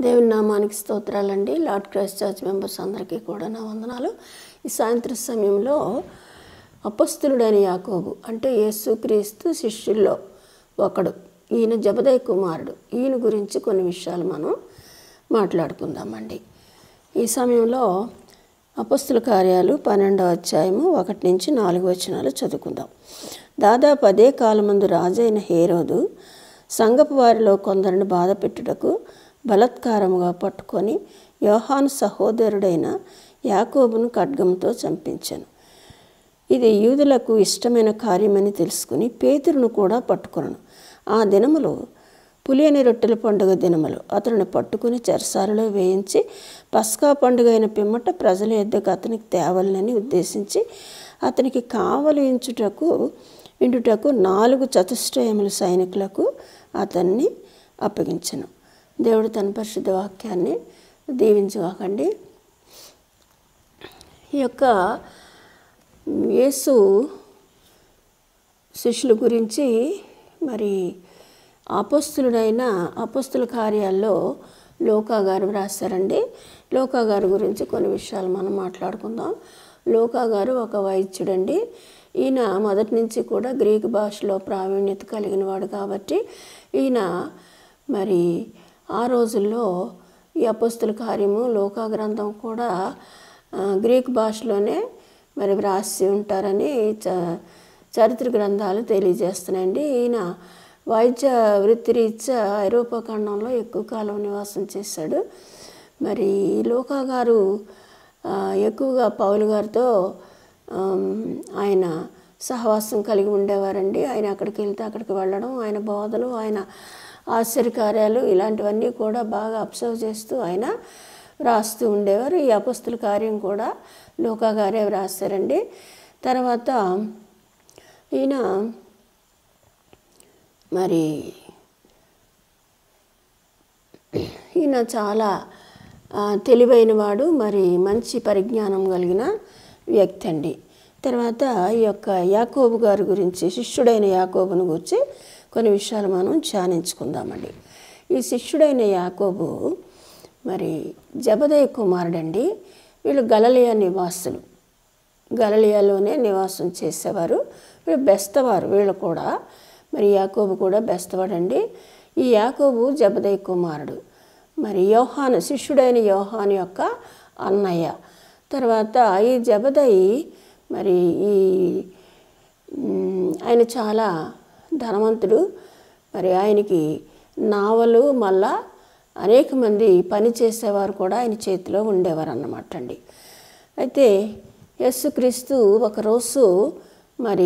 దేవుని నామానికి స్తోత్రాలండి లార్డ్ క్రైస్ట్ చర్చ్ మెంబర్స్ అందరికీ కూడా నా వందనాలు ఈ సాయంత్రం సమయంలో అపస్తులుడైన యాకోబు అంటే యేసుక్రీస్తు శిష్యుల్లో ఒకడు ఈయన జబదయ్ కుమారుడు ఈయన గురించి కొన్ని విషయాలు మనం మాట్లాడుకుందామండి ఈ సమయంలో అపస్తుల కార్యాలు పన్నెండవ అధ్యాయము ఒకటి నుంచి నాలుగు వచనాలు చదువుకుందాం దాదాపు అదే కాలమందు రాజైన హేరోదు సంగపు వారిలో కొందరిని బాధ పెట్టుటకు బలత్కారముగా పట్టుకొని యోహాను సహోదరుడైన యాకోబును ఖడ్గంతో చంపించాను ఇది యూదులకు ఇష్టమైన కార్యమని తెలుసుకుని పేతురును కూడా పట్టుకొనను ఆ దినములో పులియని రొట్టెల పండుగ దినములు అతనిని పట్టుకుని చెరసాలలో వేయించి పస్కా పండుగ అయిన పిమ్మట ప్రజల యొద్దకు అతనికి తేవాలని ఉద్దేశించి అతనికి కావలించుటకు ఇండుటకు నాలుగు చతుష్టయముల సైనికులకు అతన్ని అప్పగించను దేవుడు తన పరిశుద్ధ వాక్యాన్ని దీవించువాకండి ఈ యొక్క యేసు శిష్యుల గురించి మరి అపస్తులుడైన అపస్తుల కార్యాల్లో లోకా గారు రాశారండి లోకా గారి గురించి కొన్ని విషయాలు మనం మాట్లాడుకుందాం లోకా గారు ఒక వైద్యుడండి ఈయన మొదటి నుంచి కూడా గ్రీక్ భాషలో ప్రావీణ్యత కలిగిన వాడు కాబట్టి ఈయన మరి ఆ రోజుల్లో ఈ అపస్తుల కార్యము లోకా గ్రంథం కూడా ఆ, గ్రీక్ భాషలోనే మరి వ్రాసి ఉంటారని చ చరిత్ర గ్రంథాలు తెలియజేస్తున్నాయండి ఈయన వైద్య వృత్తిరీత్యా ఐరోపా ఖండంలో ఎక్కువ కాలం నివాసం చేశాడు మరి ఈ లోకా గారు ఆ, ఎక్కువగా పౌలు గారితో ఆమ్, ఆయన సహవాసం కలిగి ఉండేవారండి ఆయన అక్కడికి వెళ్తే అక్కడికి వెళ్ళడం ఆయన బోధలు ఆయన ఆశ్చర్యకార్యాలు ఇలాంటివన్నీ కూడా బాగా అబ్జర్వ్ చేస్తూ ఆయన రాస్తూ ఉండేవారు ఈ అపస్తుల కార్యం కూడా లోకా గారే వ్రాస్తారండి తర్వాత ఈయన మరి ఈయన చాలా ఆ, తెలివైన వాడు మరి మంచి పరిజ్ఞానం కలిగిన వ్యక్తి అండి తర్వాత ఈ యొక్క యాకోబు గారి గురించి శిష్యుడైన యాకోబును గురించి కొన్ని విషయాలు మనం ధ్యానించుకుందామండి ఈ శిష్యుడైన యాకోబు మరి జబదయ్య కుమారుడండి వీళ్ళు గలలియా నివాసులు గలలియాలోనే నివాసం చేసేవారు వీళ్ళు బెస్తవారు వీళ్ళు కూడా మరి యాకోబు కూడా బెస్తవాడండి ఈ యాకోబు జబదయ్య కుమారుడు మరి యోహాను శిష్యుడైన యోహాను యొక్క అన్నయ్య తర్వాత ఈ జబదయి మరి ఈ మ్, ఆయన చాలా ధనవంతుడు మరి ఆయనకి నావలు మళ్ళా అనేక మంది పని చేసేవారు కూడా ఆయన చేతిలో ఉండేవారు అన్నమాట అండి అయితే యేసుక్రీస్తు ఒకరోజు మరి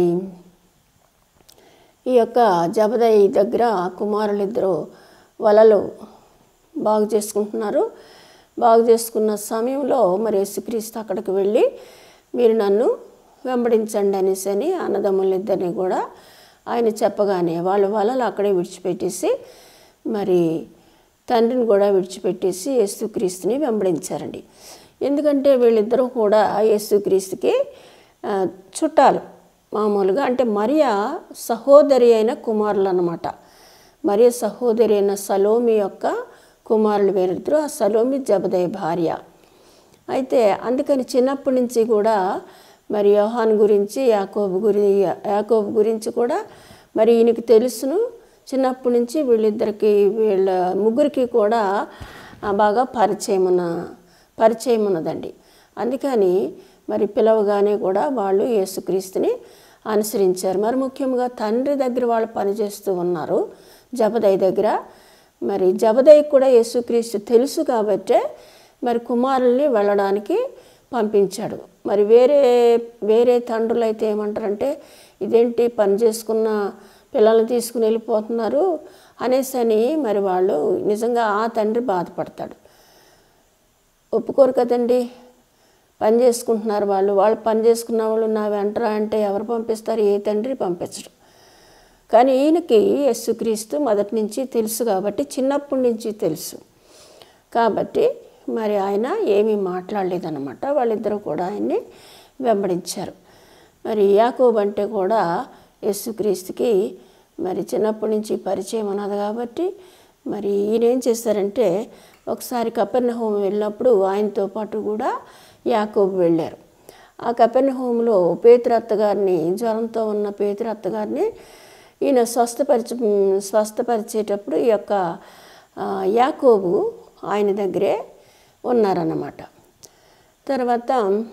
ఈ యొక్క జబదయి దగ్గర కుమారులిద్దరూ వలలు బాగు చేసుకుంటున్నారు బాగు చేసుకున్న సమయంలో మరి యేసుక్రీస్తు అక్కడికి వెళ్ళి మీరు నన్ను వెంబడించండి అనేసి అని అన్నదమ్ములిద్దరిని కూడా ఆయన చెప్పగానే వాళ్ళు వలలు అక్కడే విడిచిపెట్టేసి మరి తండ్రిని కూడా విడిచిపెట్టేసి యేసుక్రీస్తుని వెంబడించారండి ఎందుకంటే వీళ్ళిద్దరూ కూడా యేసుక్రీస్తుకి ఆ, చుట్టాలు మామూలుగా అంటే మరియా సహోదరి అయిన కుమారులు అన్నమాట మరియ సహోదరి అయిన సలోమి యొక్క కుమారులు వీరిద్దరు ఆ సలోమి జబదయ్య భార్య అయితే అందుకని చిన్నప్పటి నుంచి కూడా మరి యోహాన్ గురించి యాకోబు గురి యాకోబు గురించి కూడా మరి ఈయనకి తెలుసును చిన్నప్పటి నుంచి వీళ్ళిద్దరికి వీళ్ళ ముగ్గురికి కూడా ఆ, బాగా పరిచయం ఉన్న పరిచయం ఉన్నదండి అందుకని మరి పిలవగానే కూడా వాళ్ళు యేసుక్రీస్తుని అనుసరించారు మరి ముఖ్యంగా తండ్రి దగ్గర వాళ్ళు పనిచేస్తూ ఉన్నారు జబదయ్య దగ్గర మరి జబదయ్య కూడా యేసుక్రీస్తు తెలుసు కాబట్టే మరి కుమారుల్ని వెళ్ళడానికి పంపించాడు మరి వేరే వేరే తండ్రులు అయితే ఏమంటారంటే ఇదేంటి పని చేసుకున్న పిల్లల్ని తీసుకుని వెళ్ళిపోతున్నారు అనేసి అని మరి వాళ్ళు నిజంగా ఆ తండ్రి బాధపడతాడు ఒప్పుకోరు కదండి పని చేసుకుంటున్నారు వాళ్ళు వాళ్ళు పని చేసుకున్న వాళ్ళు నా వెంటరా అంటే ఎవరు పంపిస్తారు ఏ తండ్రి పంపించరు కానీ ఈయనకి యేసుక్రీస్తు మొదటి నుంచి తెలుసు కాబట్టి చిన్నప్పటి నుంచి తెలుసు కాబట్టి మరి ఆయన ఏమీ మాట్లాడలేదన్నమాట వాళ్ళిద్దరూ కూడా ఆయన్ని వెంబడించారు మరి యాకోబు అంటే కూడా యేసుక్రీస్తుకి మరి చిన్నప్పటి నుంచి పరిచయం ఉన్నది కాబట్టి మరి ఈయన ఏం చేశారంటే ఒకసారి కపెర్ణ హోమం వెళ్ళినప్పుడు ఆయనతో పాటు కూడా యాకోబు వెళ్ళారు ఆ కపెర్ణ హోంలో పేతురత్త గారిని జ్వరంతో ఉన్న పేతురత్త గారిని ఈయన స్వస్థపరిచ స్వస్థపరిచేటప్పుడు ఈ యొక్క ఆ, యాకోబు ఆయన దగ్గరే ఉన్నారన్నమాట తర్వాత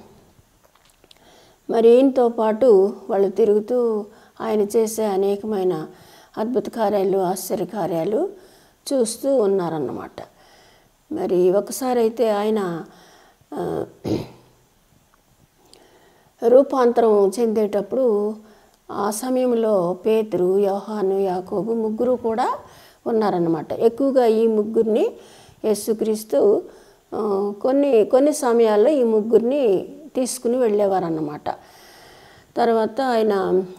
మరి ఈయనతో పాటు వాళ్ళు తిరుగుతూ ఆయన చేసే అనేకమైన అద్భుత కార్యాలు ఆశ్చర్య కార్యాలు చూస్తూ ఉన్నారన్నమాట మరి ఒకసారి అయితే ఆయన ఆ, రూపాంతరం చెందేటప్పుడు ఆ సమయంలో పేతురు యోహాను యాకోబు ముగ్గురు కూడా ఉన్నారన్నమాట ఎక్కువగా ఈ ముగ్గురిని యేసుక్రీస్తు ఆ, కొన్ని కొన్ని సమయాల్లో ఈ ముగ్గురిని తీసుకుని వెళ్ళేవారన్నమాట తర్వాత ఆయన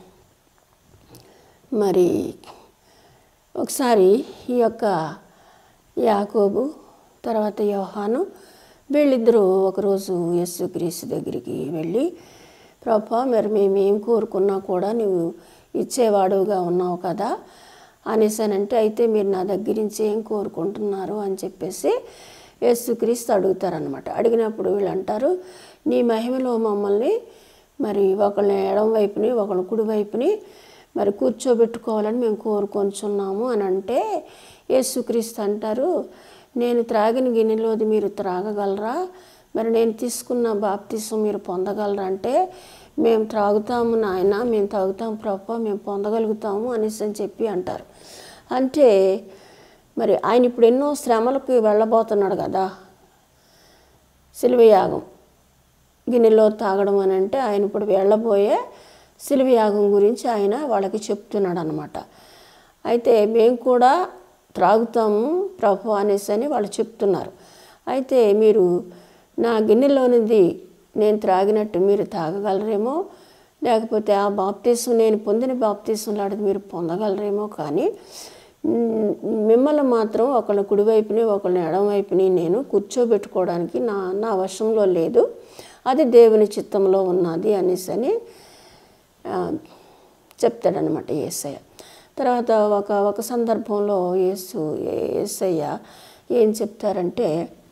మరి ఒకసారి ఈ యొక్క యాకోబు తర్వాత యోహాను వీళ్ళిద్దరూ ఒకరోజు యేసుక్రీస్తు దగ్గరికి వెళ్ళి ప్రభా మరి మేము ఏం కోరుకున్నా కూడా నువ్వు ఇచ్చేవాడుగా ఉన్నావు కదా అనేసానంటే అయితే మీరు నా దగ్గర నుంచి ఏం కోరుకుంటున్నారు అని చెప్పేసి యేసుక్రీస్తు అడుగుతారనమాట అడిగినప్పుడు వీళ్ళు అంటారు నీ మహిమలో మమ్మల్ని మరి ఒకళ్ళని ఎడం వైపుని ఒకళ్ళ కుడి వైపుని మరి కూర్చోబెట్టుకోవాలని మేము కోరుకొంచున్నాము అని అంటే యేసుక్రీస్తు అంటారు నేను త్రాగిన గిన్నెలోది మీరు త్రాగగలరా మరి నేను తీసుకున్న బాప్తీసం మీరు పొందగలరా అంటే మేము త్రాగుతాము నాయన మేము తాగుతాము ప్రభా మేము పొందగలుగుతాము అనేసి అని చెప్పి అంటారు అంటే మరి ఆయన ఇప్పుడు ఎన్నో శ్రమలకు వెళ్ళబోతున్నాడు కదా శిలువయాగం గిన్నెలో తాగడం అని అంటే ఆయన ఇప్పుడు వెళ్ళబోయే శిలువయాగం గురించి ఆయన వాళ్ళకి చెప్తున్నాడు అనమాట అయితే మేము కూడా త్రాగుతాము ప్రభు అనేసి అని వాళ్ళు చెప్తున్నారు అయితే మీరు నా గిన్నెలోనిది నేను త్రాగినట్టు మీరు తాగగలరేమో లేకపోతే ఆ బాప్తీసం నేను పొందిన బాప్తీసం లాంటిది మీరు పొందగలరేమో కానీ మ్, మిమ్మల్ని మాత్రం ఒకళ్ళ కుడివైపుని ఒకళ్ళని ఎడమవైపుని నేను కూర్చోబెట్టుకోవడానికి నా నా వశంలో లేదు అది దేవుని చిత్తంలో ఉన్నది అనేసి అని ఆ, చెప్తాడనమాట యేసయ్య తర్వాత ఒక ఒక సందర్భంలో యేసు యేసయ్య ఏం చెప్తారంటే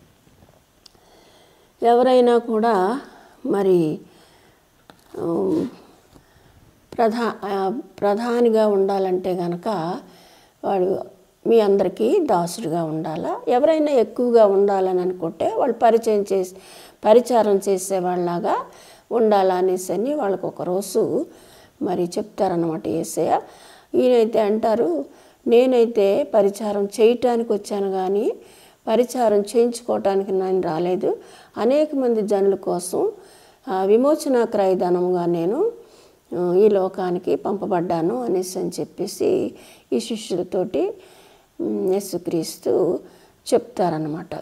ఎవరైనా కూడా మరి ఉమ్, ప్రధా ఆ, ప్రధానిగా ఉండాలంటే గనక వాడు మీ అందరికీ దాసుడిగా ఉండాలా ఎవరైనా ఎక్కువగా ఉండాలని అనుకుంటే వాళ్ళు పరిచయం చేసి పరిచారం చేసేవాళ్ళలాగా ఉండాలా అనేసి అని వాళ్ళకు ఒక రోజు మరి చెప్తారన్నమాట ఏసయ్య ఈయనైతే అంటారు నేనైతే పరిచారం చేయటానికి వచ్చాను కానీ పరిచారం చేయించుకోవటానికి నేను రాలేదు అనేక మంది జనుల కోసం ఆ, విమోచన క్రయధనముగా నేను ఆ, ఈ లోకానికి పంపబడ్డాను అనేసి అని చెప్పేసి ఈ శిష్యులతోటి ఉమ్, యేసుక్రీస్తు చెప్తారన్నమాట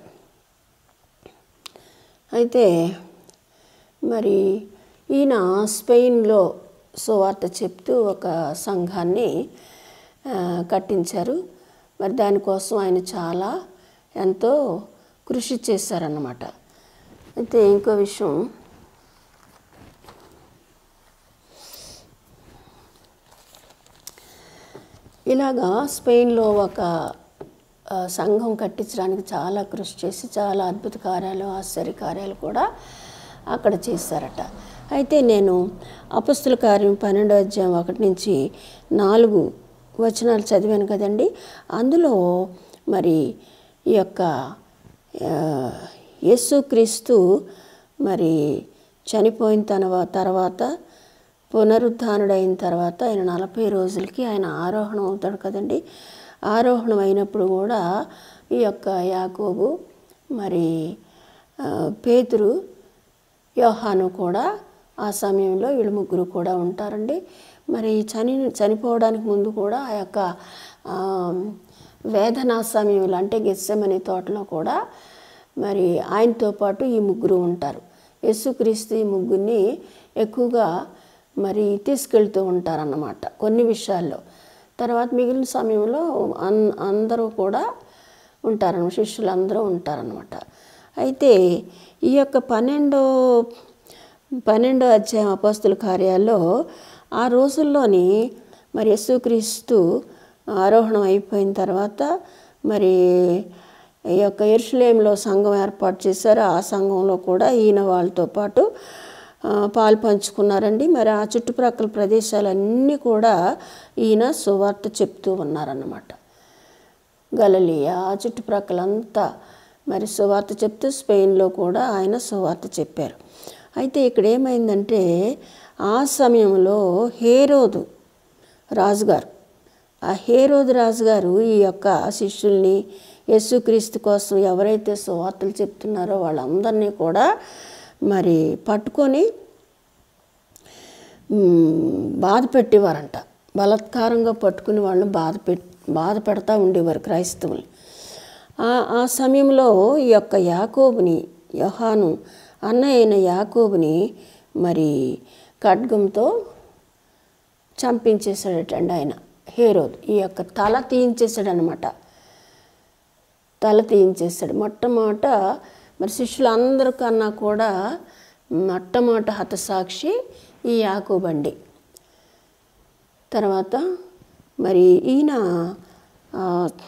అయితే మరి ఈయన స్పెయిన్లో సువార్త చెప్తూ ఒక సంఘాన్ని ఆ, కట్టించారు మరి దానికోసం ఆయన చాలా ఎంతో కృషి చేశారన్నమాట అయితే ఇంకో విషయం ఇలాగా స్పెయిన్లో ఒక ఆ, సంఘం కట్టించడానికి చాలా కృషి చేసి చాలా అద్భుత కార్యాలు ఆశ్చర్య కార్యాలు కూడా అక్కడ చేశారట అయితే నేను అపస్తుల కార్యం పన్నెండో అధ్యాయం ఒకటి నుంచి నాలుగు వచనాలు చదివాను కదండి అందులో మరి ఈ యొక్క ఆ, యేసుక్రీస్తు మరి చనిపోయిన తనవ తర్వాత పునరుద్ధానుడైన తర్వాత ఆయన నలభై రోజులకి ఆయన ఆరోహణం అవుతాడు కదండి ఆరోహణం అయినప్పుడు కూడా ఈ యొక్క యాకోబు మరి ఆ, పేతురు యోహాను కూడా ఆ సమయంలో వీళ్ళు ముగ్గురు కూడా ఉంటారండి మరి చని చనిపోవడానికి ముందు కూడా ఆ యొక్క ఆ, వేదనా సమయంలో అంటే గెస్సెమని తోటలో కూడా మరి ఆయనతో పాటు ఈ ముగ్గురు ఉంటారు యేసుక్రీస్తు ఈ ముగ్గురిని ఎక్కువగా మరి తీసుకెళ్తూ ఉంటారన్నమాట కొన్ని విషయాల్లో తర్వాత మిగిలిన సమయంలో అన్ అందరూ కూడా ఉంటారన్నమాట శిష్యులు అందరూ ఉంటారన్నమాట అయితే ఈ యొక్క పన్నెండో పన్నెండో అధ్యాయం అపస్తుల కార్యాల్లో ఆ రోజుల్లోని మరి యేసుక్రీస్తు ఆరోహణం అయిపోయిన తర్వాత మరి ఈ యొక్క ఎరుసలేంలో సంఘం ఏర్పాటు చేశారు ఆ సంఘంలో కూడా ఈయన వాళ్ళతో పాటు ఆ, పాలు పంచుకున్నారండి మరి ఆ చుట్టుప్రక్కల ప్రదేశాలన్నీ కూడా ఈయన సువార్త చెప్తూ ఉన్నారన్నమాట గలలియా ఆ చుట్టుప్రక్కలంతా మరి సువార్త చెప్తూ స్పెయిన్లో కూడా ఆయన సువార్త చెప్పారు అయితే ఇక్కడ ఏమైందంటే ఆ సమయంలో హేరోదు రాజుగారు ఆ హేరోదు రాజుగారు ఈ యొక్క శిష్యుల్ని యేసుక్రీస్తు కోసం ఎవరైతే సువార్తలు చెప్తున్నారో వాళ్ళందరినీ కూడా మరి పట్టుకొని మ్, బాధ పెట్టేవారంట బలాత్కారంగా పట్టుకుని వాళ్ళని బాధ పెట్ బాధ పెడతా ఉండేవారు క్రైస్తవుల్ని ఆ ఆ సమయంలో ఈ యొక్క యాకోబుని యోహాను అన్నయ్య అయిన యాకోబుని మరి ఖడ్గంతో చంపించేశాడటండి ఆయన హేరోద్ ఈ యొక్క తల తీయించేశాడు అనమాట తల తీయించేశాడు మొట్టమొదట మరి శిష్యులందరికన్నా కూడా మొట్టమొదట హతసాక్షి ఈ యాకోబండి తర్వాత మరి ఈయన ఆ,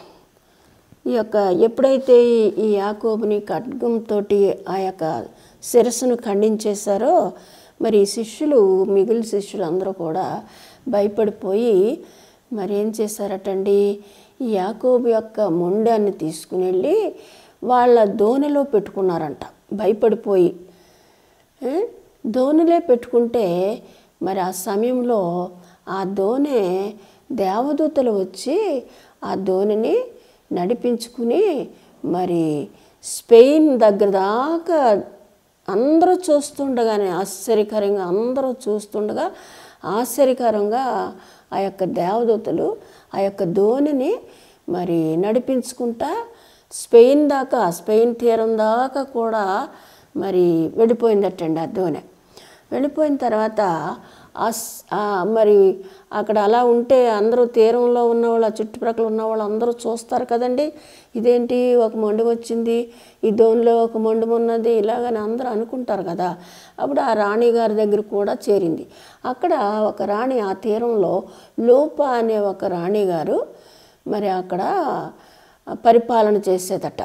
ఈ యొక్క ఎప్పుడైతే ఈ- ఈ యాకోబుని ఖడ్గంతో ఆ యొక్క శిరస్సును ఖండించేశారో మరి ఈ శిష్యులు మిగిలిన శిష్యులు అందరూ కూడా భయపడిపోయి మరి ఏం చేశారటండి ఈ యాకోబు యొక్క మొండాన్ని తీసుకుని వెళ్ళి వాళ్ళ దోణిలో పెట్టుకున్నారంట భయపడిపోయి ఏ? దోణిలే పెట్టుకుంటే మరి ఆ సమయంలో ఆ దోణె దేవదూతలు వచ్చి ఆ దోణిని నడిపించుకుని మరి స్పెయిన్ దగ్గర దాకా అందరూ చూస్తుండగానే ఆశ్చర్యకరంగా అందరూ చూస్తుండగా ఆశ్చర్యకరంగా ఆ యొక్క దేవదూతలు ఆ యొక్క ధోనిని మరి నడిపించుకుంటా స్పెయిన్ దాకా స్పెయిన్ తీరం దాకా కూడా మరి వెళ్ళిపోయిందటండి ఆ ధోని వెళ్ళిపోయిన తర్వాత ఆ స్- ఆ మరి అక్కడ అలా ఉంటే అందరూ తీరంలో ఉన్నవాళ్ళు ఆ చుట్టుప్రక్కల ఉన్న వాళ్ళు అందరూ చూస్తారు కదండి ఇదేంటి ఒక మొండి వచ్చింది ఈ దోనిలో ఒక మొండి ఉన్నది ఇలాగని అందరూ అనుకుంటారు కదా అప్పుడు ఆ రాణి గారి దగ్గర కూడా చేరింది అక్కడ ఒక రాణి ఆ తీరంలో లోప అనే ఒక రాణి గారు మరి అక్కడ పరిపాలన చేసేదట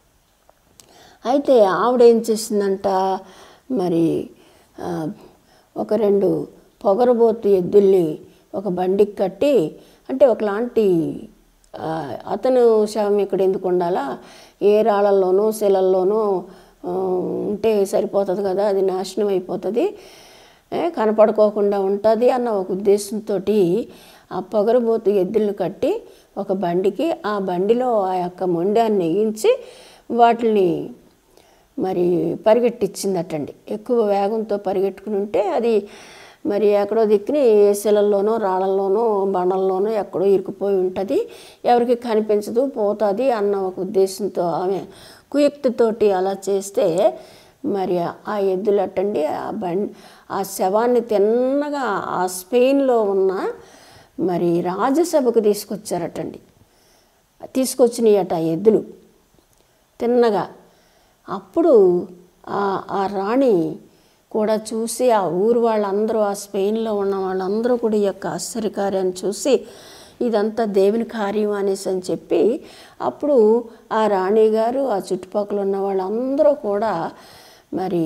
అయితే ఆవిడ ఏం చేసిందంట మరి ఆ, ఒక రెండు పొగరబోతు ఎద్దుల్ని ఒక బండికి కట్టి అంటే ఒకలాంటి ఆ, అతను శవం ఇక్కడ ఎందుకు ఉండాలా ఏ రాళ్ళల్లోనో శిలల్లోనో ఆ, ఉంటే సరిపోతుంది కదా అది నాశనం అయిపోతుంది ఏ, కనపడుకోకుండా ఉంటుంది అన్న ఒక ఉద్దేశంతో ఆ పొగరబోతు ఎద్దులను కట్టి ఒక బండికి ఆ బండిలో ఆ యొక్క మొండాన్ని ఎగించి వాటిని మరి పరిగెట్టించిందటండి ఎక్కువ వేగంతో పరిగెట్టుకుని ఉంటే అది మరి ఎక్కడో దిక్కుని శిలల్లోనో రాళ్ళల్లోనో బండల్లోనో ఎక్కడో ఇరుకుపోయి ఉంటుంది ఎవరికి కనిపించదు పోతుంది అన్న ఒక ఉద్దేశంతో ఆమె కుయుక్తితోటి అలా చేస్తే మరి ఆ ఎద్దులు అట్టండి ఆ బండి ఆ శవాన్ని తిన్నగా ఆ స్పెయిన్లో ఉన్న మరి రాజ్యసభకు తీసుకొచ్చారటండి తీసుకొచ్చినాయట ఆ ఎద్దులు తిన్నగా అప్పుడు ఆ ఆ రాణి కూడా చూసి ఆ ఊరు వాళ్ళందరూ ఆ స్పెయిన్లో ఉన్న వాళ్ళందరూ కూడా ఈ యొక్క ఆశ్చర్యకార్యాన్ని చూసి ఇదంతా దేవుని కార్యం అనేసి అని చెప్పి అప్పుడు ఆ రాణి గారు ఆ చుట్టుపక్కల ఉన్న వాళ్ళందరూ కూడా మరి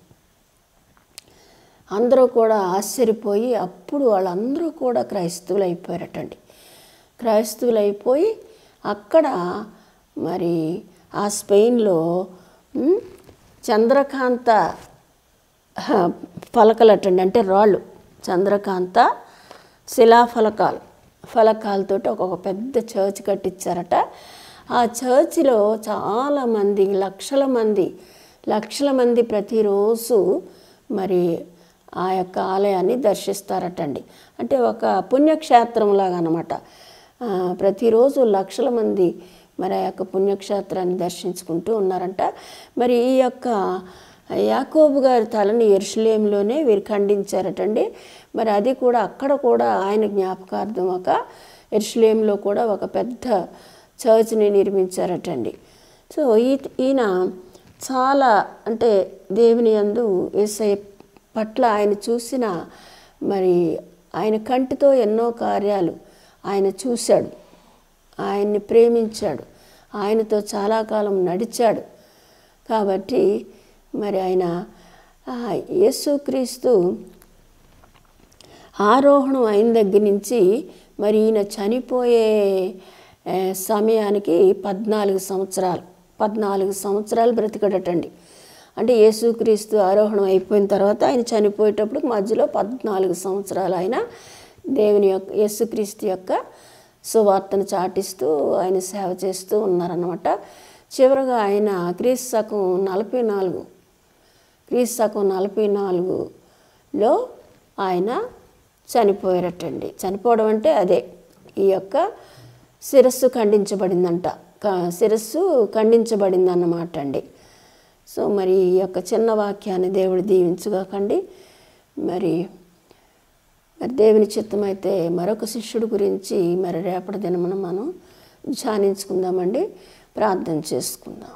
అందరూ కూడా ఆశ్చర్యపోయి అప్పుడు వాళ్ళందరూ కూడా క్రైస్తవులు అయిపోయారటండి క్రైస్తవులు అయిపోయి అక్కడ మరి ఆ స్పెయిన్లో ఉమ్, చంద్రకాంత హ, ఫలకలటండి అంటే రాళ్ళు చంద్రకాంత శిలాఫలకాలు ఫలకాలతోటి ఒక్కొక్క పెద్ద చర్చ్ కట్టించారట ఆ చర్చిలో చాలామంది లక్షల మంది లక్షల మంది ప్రతిరోజు మరి ఆ యొక్క ఆలయాన్ని దర్శిస్తారటండి అంటే ఒక పుణ్యక్షేత్రం లాగా అనమాట ప్రతిరోజు లక్షల మంది మరి ఆ యొక్క పుణ్యక్షేత్రాన్ని దర్శించుకుంటూ ఉన్నారంట మరి ఈ యొక్క యాకోబు గారి తలని ఎరుసలేంలోనే వీరు ఖండించారటండి మరి అది కూడా అక్కడ కూడా ఆయన జ్ఞాపకార్థం ఒక ఎరుసలేంలో కూడా ఒక పెద్ద చర్చ్ని నిర్మించారటండి సో ఈ ఈయన చాలా అంటే దేవుని యందు ఏసై పట్ల ఆయన చూసిన మరి ఆయన కంటితో ఎన్నో కార్యాలు ఆయన చూశాడు ఆయన్ని ప్రేమించాడు ఆయనతో చాలా కాలం నడిచాడు కాబట్టి మరి ఆయన ఆ, యేసుక్రీస్తు ఆరోహణం అయిన దగ్గర నుంచి మరి ఈయన చనిపోయే ఆ, సమయానికి పద్నాలుగు సంవత్సరాలు పద్నాలుగు సంవత్సరాలు బ్రతికడటండి అంటే యేసుక్రీస్తు ఆరోహణం అయిపోయిన తర్వాత ఆయన చనిపోయేటప్పుడు మధ్యలో పద్నాలుగు సంవత్సరాలు ఆయన దేవుని యొక్క యేసుక్రీస్తు యొక్క సువార్తను చాటిస్తూ ఆయన సేవ చేస్తూ ఉన్నారన్నమాట చివరగా ఆయన క్రీస్తు శకం నలభై నాలుగు క్రీస్తు శకం నలభై నాలుగులో ఆయన చనిపోయారటండి చనిపోవడం అంటే అదే ఈ యొక్క శిరస్సు ఖండించబడిందంట క- శిరస్సు ఖండించబడిందన్నమాట అండి సో మరి ఈ యొక్క చిన్న వాక్యాన్ని దేవుడు దీవించుగాకండి మరి మరి దేవుని చిత్తమైతే మరొక శిష్యుడి గురించి మరి రేపటి దినమున మనం ధ్యానించుకుందామండి ప్రార్థన చేసుకుందాం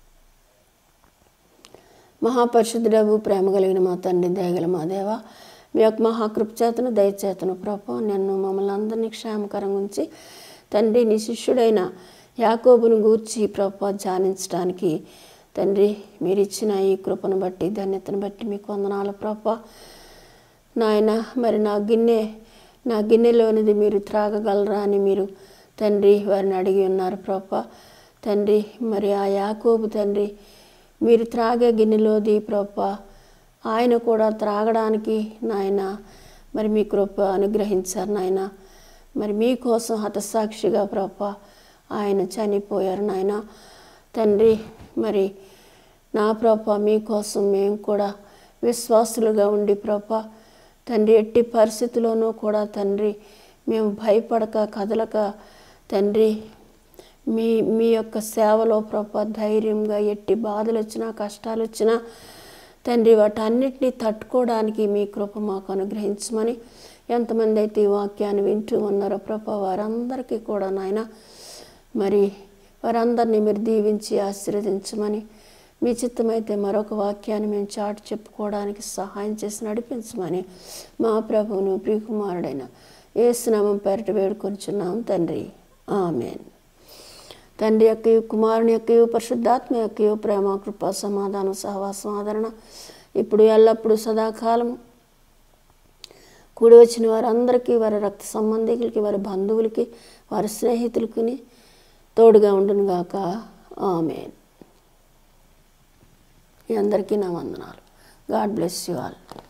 మహాపరిశుద్ధుడవు ప్రేమ కలిగిన మా తండ్రి దయగల మా దేవ మీ యొక్క మహాకృపచేతను దయచేతను ప్రభు నిన్ను మమ్మల్ని అందరినీ క్షేమకరంగా ఉంచి తండ్రి నీ శిష్యుడైన యాకోబును గూర్చి ప్రభు ధ్యానించడానికి తండ్రి మీరు ఇచ్చిన ఈ కృపను బట్టి ధన్యతను బట్టి మీకు వందనాలు ప్రభు నాయన మరి నా గిన్నె నా గిన్నెలోనిది మీరు త్రాగగలరా అని మీరు తండ్రి వారిని అడిగి ఉన్నారు ప్రభా తండ్రి మరి ఆ యాకోబు తండ్రి మీరు త్రాగే గిన్నెలోది ప్రభా ఆయన కూడా త్రాగడానికి నాయన మరి మీ కృప అనుగ్రహించారు నాయన మరి మీకోసం హతసాక్షిగా ప్రభా ఆయన చనిపోయారు నాయన తండ్రి మరి నా ప్రభ మీకోసం మేము కూడా విశ్వాసులుగా ఉండి ప్రభ తండ్రి ఎట్టి పరిస్థితిలోనూ కూడా తండ్రి మేము భయపడక కదలక తండ్రి మీ మీ యొక్క సేవలో ప్రభ ధైర్యంగా ఎట్టి బాధలు వచ్చినా కష్టాలు వచ్చినా తండ్రి వాటన్నిటినీ తట్టుకోవడానికి మీ కృప మాకు అనుగ్రహించమని ఎంతమంది అయితే ఈ వాక్యాన్ని వింటూ ఉన్నారో ప్రభ వారందరికీ కూడా నాయన మరి వారందరినీ మీరు దీవించి ఆశీర్వదించమని మీ చిత్తమైతే మరొక వాక్యాన్ని మేము చాటు చెప్పుకోవడానికి సహాయం చేసి నడిపించమని మా ప్రభువును ప్రియకుమారుడైన ఏసునామం పేరిట వేడుకొంచున్నాం తండ్రి ఆమెన్ తండ్రి యొక్క కుమారుని యొక్క పరిశుద్ధాత్మ యొక్క ప్రేమ కృప సమాధానం సహవాసం ఆదరణ ఇప్పుడు ఎల్లప్పుడూ సదాకాలం కూడి వచ్చిన వారందరికీ వారి రక్త సంబంధికులకి వారి బంధువులకి వారి స్నేహితులకి తోడుగా ఉండును గాక ఆమెన్ మీ అందరికీ నా వందనాలు గాడ్ బ్లెస్ యు ఆల్